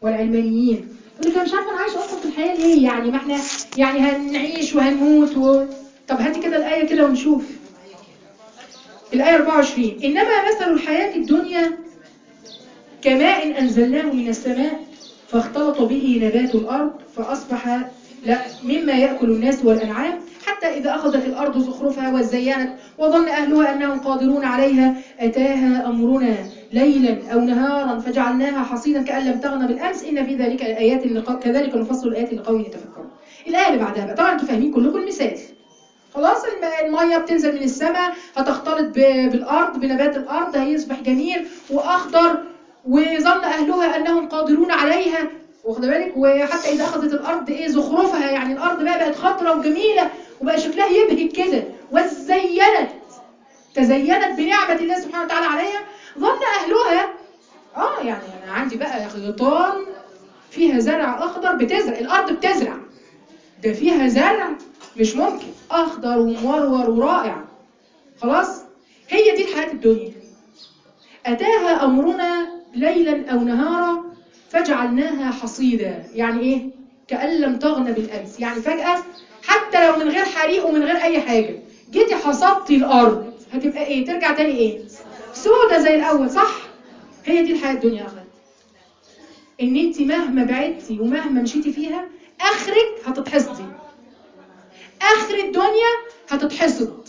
والعلمانيين يقول لك انا مش عارفه انا عايش اصلا في الحياه ليه يعني ما احنا يعني هنعيش وهنموت و... طب هاتي كده الايه كده ونشوف الايه 24 انما مثل الحياه الدنيا كماء انزلناه من السماء فاختلط به نبات الارض فاصبح لا مما ياكل الناس والانعام حتى اذا اخذت الارض زخرفها وزينت وظن اهلها انهم قادرون عليها اتاها امرنا ليلا او نهارا فجعلناها حصيدا كان لم تغن بالامس ان في ذلك الايات لق... كذلك نفصل الايات لقوم يتفكرون الايه اللي بعدها بقى طبعا انتوا فاهمين كلكم المثال خلاص الم- الميه بتنزل من السماء هتختلط ب- بالارض بنبات الارض هيصبح جميل واخضر وظن اهلها انهم قادرون عليها واخد بالك وحتى اذا اخذت الارض ايه زخرفها يعني الارض بقى بقت خضراء وجميله وبقى شكلها يبهج كده وزينت تزينت بنعمه الله سبحانه وتعالى عليها ظن اهلها اه يعني انا عندي بقى غيطان فيها زرع اخضر بتزرع الارض بتزرع ده فيها زرع مش ممكن اخضر ومورور ورائع خلاص هي دي الحياه الدنيا اتاها امرنا ليلا او نهارا فجعلناها حصيدا يعني ايه كأن لم تغن بالامس يعني فجأة حتى لو من غير حريق ومن غير اي حاجة جيتي حصدتي الارض هتبقى ايه ترجع تاني ايه سودة زي الاول صح هي دي الحياة الدنيا يا اخوات ان انت مهما بعدتي ومهما مشيتي فيها اخرك هتتحصدي اخر الدنيا هتتحصد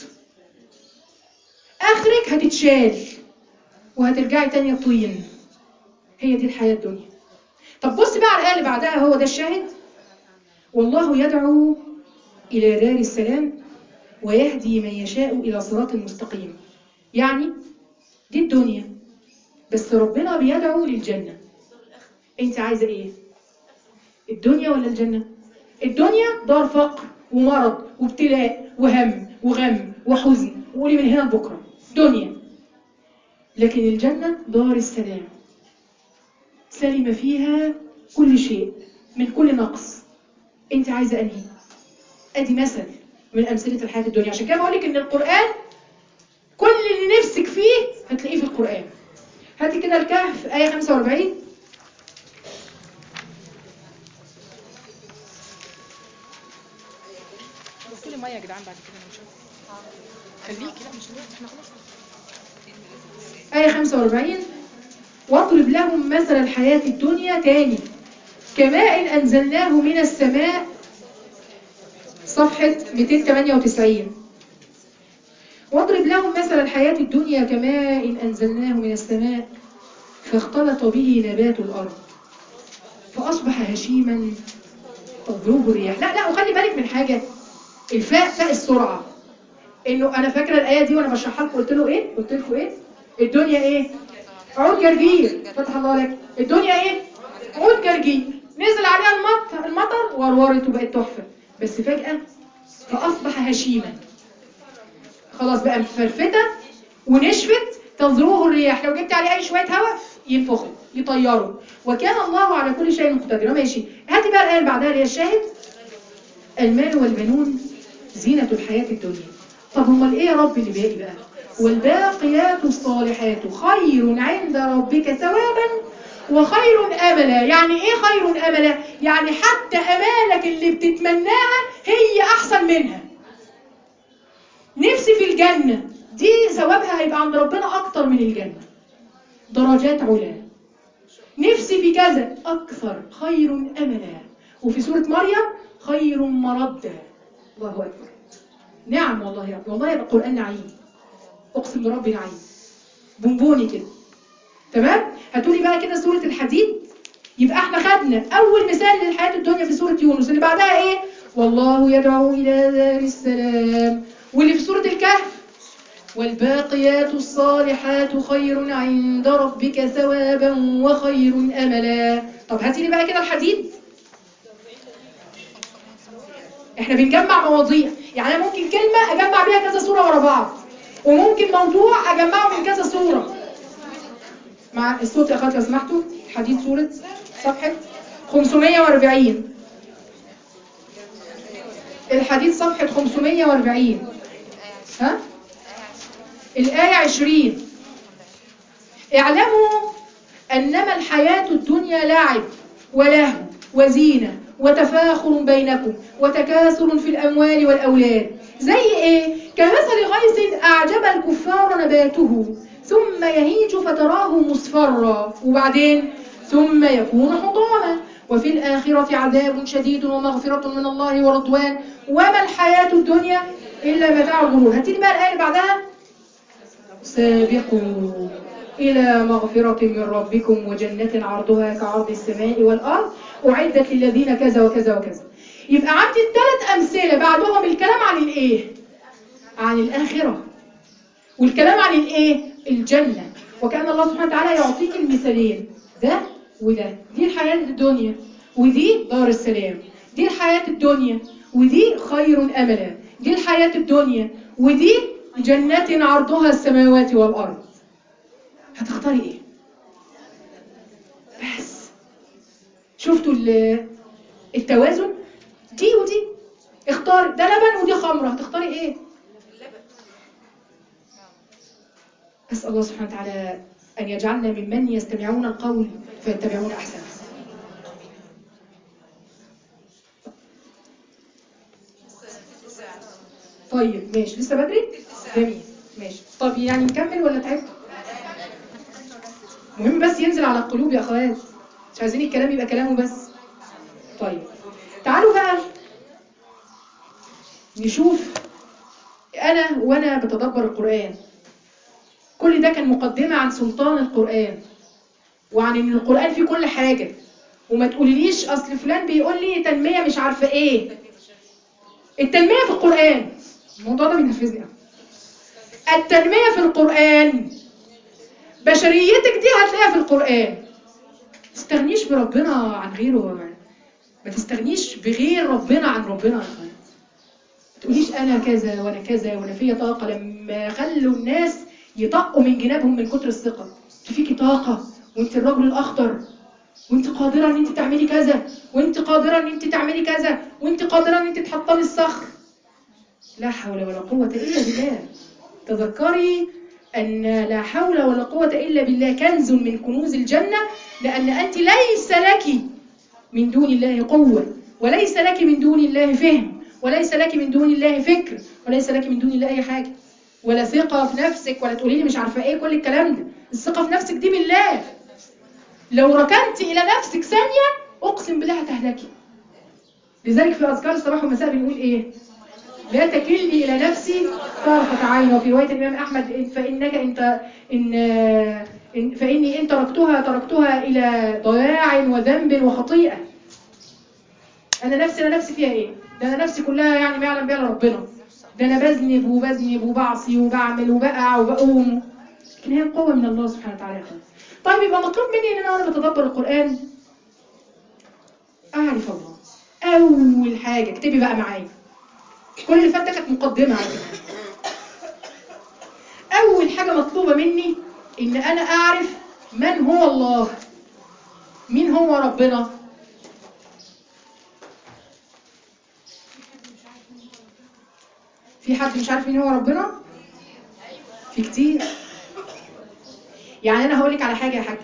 اخرك هتتشال وهترجعي تاني طين هي دي الحياة الدنيا طب بص بقى على الآية اللي بعدها هو ده الشاهد والله يدعو إلى دار السلام ويهدي من يشاء إلى صراط مستقيم يعني دي الدنيا بس ربنا بيدعو للجنة انت عايزة ايه الدنيا ولا الجنة الدنيا دار فقر ومرض وابتلاء وهم وغم وحزن وقولي من هنا لبكرة دنيا لكن الجنة دار السلام سلم فيها كل شيء من كل نقص انت عايزة انهي ادي مثل من امثلة الحياة الدنيا عشان كده بقولك ان القرآن كل اللي نفسك فيه هتلاقيه في القرآن هاتي كده الكهف آية 45 كل ميه يا جدعان بعد كده انا مش خليكي لا مش دلوقتي احنا خلاص آية 45 واضرب لهم مثل الحياة الدنيا تاني كماء أنزلناه من السماء صفحة 298 واضرب لهم مثل الحياة الدنيا كماء أنزلناه من السماء فاختلط به نبات الأرض فأصبح هشيما تضربه الرياح لا لا وخلي بالك من حاجة الفاء فاء السرعة انه انا فاكره الايه دي وانا بشرحها لكم قلت له ايه قلت لكم ايه الدنيا ايه عود جرجير فتح الله لك الدنيا ايه عود جرجير نزل عليها المطر المطر ورورت وبقت تحفه بس فجاه فاصبح هشيما خلاص بقى مفرفته ونشفت تذروه الرياح لو جبت عليه اي شويه هواء ينفخه يطيره وكان الله على كل شيء مقتدرا ماشي هاتي بقى الايه اللي بعدها اللي هي الشاهد المال والبنون زينة الحياة الدنيا طب امال ايه يا رب اللي باقي بقى والباقيات الصالحات خير عند ربك ثوابا وخير املا يعني ايه خير املا يعني حتى امالك اللي بتتمناها هي احسن منها نفسي في الجنة دي ثوابها هيبقى عند ربنا اكتر من الجنة درجات علا نفسي في كذا اكثر خير املا وفي سورة مريم خير مردا الله اكبر نعم والله يا والله يبقى القرآن نعيم اقسم بربي نعيم بونبوني كده تمام هاتولي بقى كده سورة الحديد يبقى احنا خدنا اول مثال للحياة الدنيا في سورة يونس اللي بعدها ايه والله يدعو الى دار السلام واللي في سورة الكهف والباقيات الصالحات خير عند ربك ثوابا وخير املا طب هاتي لي بقى كده الحديد احنا بنجمع مواضيع يعني انا ممكن كلمة اجمع بيها كذا صورة ورا بعض وممكن موضوع اجمعه من كذا صورة مع الصوت يا اخوات لو سمحتوا حديد صورة صفحة 540 الحديد صفحة 540 ها الآية 20 اعلموا أنما الحياة الدنيا لعب ولهو وزينة وتفاخر بينكم وتكاثر في الأموال والأولاد زي إيه؟ كمثل غيث أعجب الكفار نباته ثم يهيج فتراه مصفرا وبعدين ثم يكون حطاما وفي الآخرة عذاب شديد ومغفرة من الله ورضوان وما الحياة الدنيا إلا متاع الغرور هاتيلي بقى الآية اللي بعدها سابقوا إلى مغفرة من ربكم وجنة عرضها كعرض السماء والأرض أعدت للذين كذا وكذا وكذا يبقى عندي الثلاث أمثلة بعدهم الكلام عن الإيه؟ عن الآخرة والكلام عن الإيه؟ الجنة وكأن الله سبحانه وتعالى يعطيك المثالين ده وده دي الحياة الدنيا ودي دار السلام دي الحياة الدنيا ودي خير أملا دي الحياة الدنيا ودي جنات عرضها السماوات والأرض هتختاري ايه بس شفتوا ال- التوازن دي ودي اختاري ده لبن ودي خمره هتختاري ايه اسال الله سبحانه وتعالى ان يجعلنا ممن يستمعون القول فيتبعون احسنه طيب ماشي لسه بدري جميل ماشي طب يعني نكمل ولا تعبت مهم بس ينزل على القلوب يا اخوات مش عايزين الكلام يبقى كلامه بس طيب تعالوا بقى نشوف انا وانا بتدبر القرآن كل ده كان مقدمة عن سلطان القرآن وعن ان القرآن فيه كل حاجة وما تقوليليش اصل فلان بيقول لي تنمية مش عارفة ايه التنمية في القرآن الموضوع ده بينرفزني قوي التنمية في القرآن بشريتك دي هتلاقيها في القرآن ما تستغنيش بربنا عن غيره ما تستغنيش بغير ربنا عن ربنا يا اخوان ما تقوليش انا كذا وانا كذا وانا فيا طاقه لما خلوا الناس يطقوا من جنابهم من كتر الثقه انت فيكي طاقه وانت الرجل الاخضر وانت قادره ان انت تعملي كذا وانت قادره ان انت تعملي كذا وانت قادره ان انت تحطمي الصخر لا حول ولا قوه الا بالله تذكري أن لا حول ولا قوة إلا بالله كنز من كنوز الجنة لأن أنت ليس لك من دون الله قوة وليس لك من دون الله فهم وليس لك من دون الله فكر وليس لك من دون الله أي حاجة ولا ثقة في نفسك ولا تقولي لي مش عارفة إيه كل الكلام ده الثقة في نفسك دي بالله لو ركنت إلى نفسك ثانية أقسم بالله هتهلكي لذلك في أذكار الصباح والمساء بنقول إيه لا تكلني إلى نفسي طرفة عين وفي رواية الإمام أحمد فإنك أنت إن إن فإني إن تركتها تركتها إلى ضياع وذنب وخطيئة أنا نفسي أنا نفسي فيها إيه؟ ده أنا نفسي كلها يعني ما يعلم بها إلا ربنا ده أنا بذنب وبذنب وبعصي وبعمل وبقع وبقوم لكن هي القوة من الله سبحانه وتعالى يا أخوان. طيب يبقى مطلوب مني إن أنا وأنا بتدبر القرآن أعرف الله أول حاجة اكتبي بقى معايا كل اللي فات ده كانت مقدمة على فكرة أول حاجة مطلوبة مني إن أنا أعرف من هو الله مين هو ربنا في حد مش عارف مين هو ربنا في كتير يعني أنا هقولك على حاجة يا حاج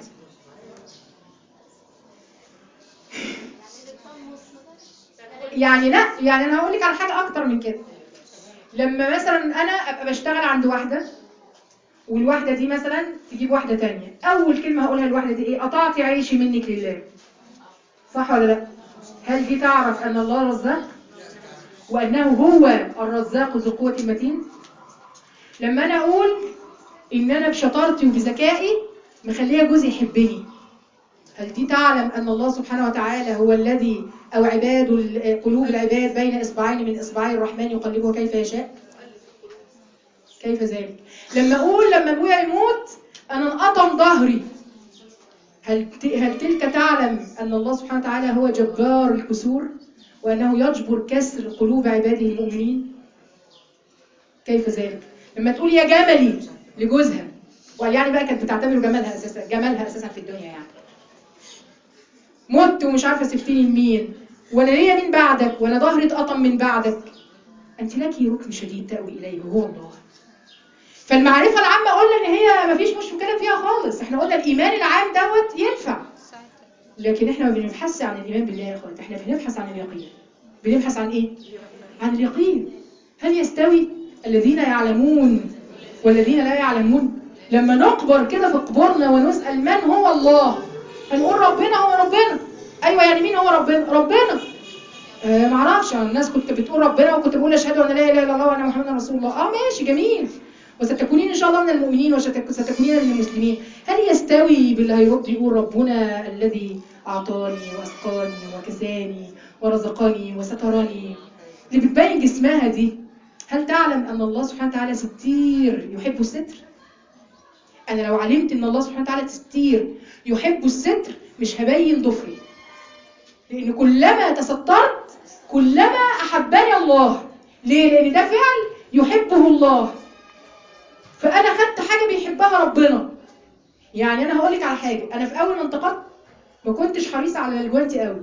يعني لا يعني انا هقول لك على حاجه اكتر من كده لما مثلا انا ابقى بشتغل عند واحده والواحده دي مثلا تجيب واحده تانية اول كلمه هقولها للواحده دي ايه قطعتي عيشي منك لله صح ولا لا هل دي تعرف ان الله رزاق وانه هو الرزاق ذو القوه المتين لما انا اقول ان انا بشطارتي وبذكائي مخليه جوزي يحبني هل دي تعلم أن الله سبحانه وتعالى هو الذي أو عباد ال- قلوب العباد بين إصبعين من إصبعي الرحمن يقلبه كيف يشاء كيف ذلك لما أقول لما أبويا يموت أنا انقطم ظهري هل, ت- هل تلك تعلم أن الله سبحانه وتعالى هو جبار الكسور وأنه يجبر كسر قلوب عباده المؤمنين كيف ذلك لما تقول يا جملي لجوزها وقال يعني بقى كانت بتعتبره جمالها أساسا جمالها أساسا في الدنيا يعني مت ومش عارفه سبتني لمين وانا ليا مين بعدك وانا ظهري اتقطم من بعدك انت لك ركن شديد تأوي اليه وهو الله فالمعرفه العامه قلنا ان هي مفيش مشكله فيها خالص احنا قلنا الايمان العام دوت ينفع لكن احنا ما بنبحثش عن الايمان بالله يا اخوات احنا بنبحث عن اليقين بنبحث عن ايه عن اليقين هل يستوي الذين يعلمون والذين لا يعلمون لما نقبر كده في قبورنا ونسال من هو الله هنقول ربنا هو ربنا ايوه يعني مين هو ربنا ربنا آه معرفش أنا الناس كنت بتقول ربنا وكنت بقول اشهد ان لا اله الا الله وان محمدا رسول الله اه ماشي جميل وستكونين ان شاء الله من المؤمنين وستكونين من المسلمين هل يستوي باللي هيرد يقول ربنا الذي اعطاني واسقاني وكساني ورزقني وسترني اللي بتبين جسمها دي هل تعلم ان الله سبحانه وتعالى ستير يحب الستر انا لو علمت ان الله سبحانه وتعالى ستير يحب الستر مش هبين ضفري لان كلما تسترت كلما احبني الله ليه لان ده فعل يحبه الله فانا خدت حاجه بيحبها ربنا يعني انا هقول لك على حاجه انا في اول ما انتقدت ما كنتش حريصه على الجوانتي قوي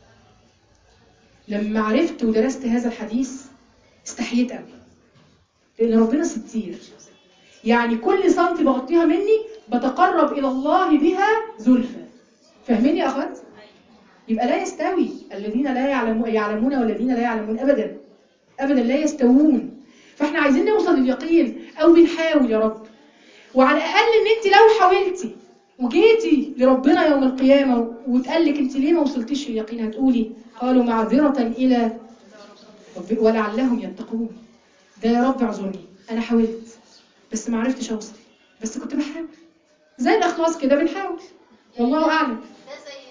لما عرفت ودرست هذا الحديث استحييت قوي لان ربنا ستير يعني كل سنتي بغطيها مني بتقرب الى الله بها زلفى فاهمين يا اخوات يبقى لا يستوي الذين لا يعلمون يعلمون والذين لا يعلمون ابدا ابدا لا يستوون فاحنا عايزين نوصل لليقين او بنحاول يا رب وعلى الاقل ان انت لو حاولتي وجيتي لربنا يوم القيامه واتقال لك انت ليه ما وصلتيش لليقين هتقولي قالوا معذره الى رب ولعلهم يتقون ده يا رب اعذرني انا حاولت بس ما عرفتش اوصل بس كنت بحاول زي الاخلاص كده بنحاول والله اعلم ده زي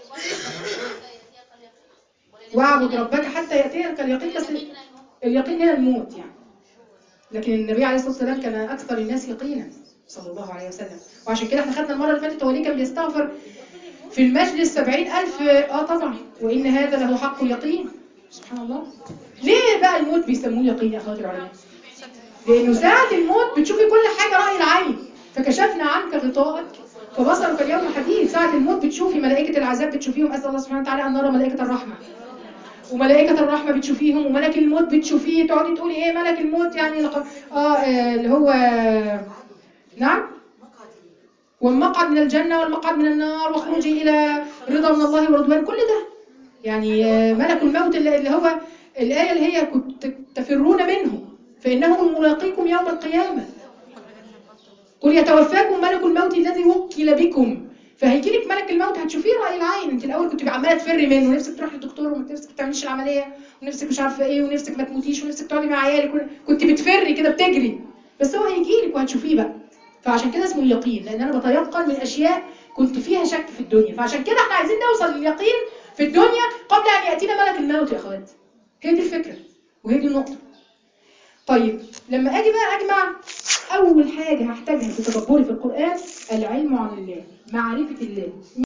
واعبد ربك حتى ياتيك اليقين بس اليقين هنا الموت يعني لكن النبي عليه الصلاه والسلام كان اكثر الناس يقينا صلى الله عليه وسلم وعشان كده احنا خدنا المره اللي فاتت هو ليه كان بيستغفر في المجلس سبعين ألف اه طبعا وإن هذا له حق اليقين سبحان الله ليه بقى الموت بيسموه يقين يا أخوات العلماء لأنه ساعة الموت بتشوفي كل حاجة رأي العين فكشفنا عنك غطاءك فبصرك اليوم حديد ساعة الموت بتشوفي ملائكة العذاب بتشوفيهم أسأل الله سبحانه وتعالى أن نرى ملائكة الرحمة وملائكة الرحمة بتشوفيهم وملك الموت بتشوفيه تقعدي تقولي ايه ملك الموت يعني لقد اه آه، اللي هو نعم والمقعد من الجنة والمقعد من النار وخروجي إلى رضا من الله ورضوان كل ده يعني آه، ملك الموت اللي اللي هو الآية اللي هي كنت تفرون منه فإنه ملاقيكم يوم القيامة قل يتوفاكم ملك الموت الذي وكل بكم فهيجي لك ملك الموت هتشوفيه رأي العين انت الاول كنت عماله تفري منه ونفسك تروح للدكتور ونفسك ما تعمليش العمليه ونفسك مش عارفه ايه ونفسك ما تموتيش ونفسك تقعدي مع عيالك ون- كنت بتفري كده بتجري بس هو هيجي لك وهتشوفيه بقى فعشان كده اسمه اليقين لان انا بتيقن من اشياء كنت فيها شك في الدنيا فعشان كده احنا عايزين نوصل لليقين في الدنيا قبل ان ياتينا ملك الموت يا اخوات هي دي الفكره وهي دي النقطه طيب لما اجي بقى اجمع اول حاجه هحتاجها في تدبري في القران العلم عن الله معرفه الله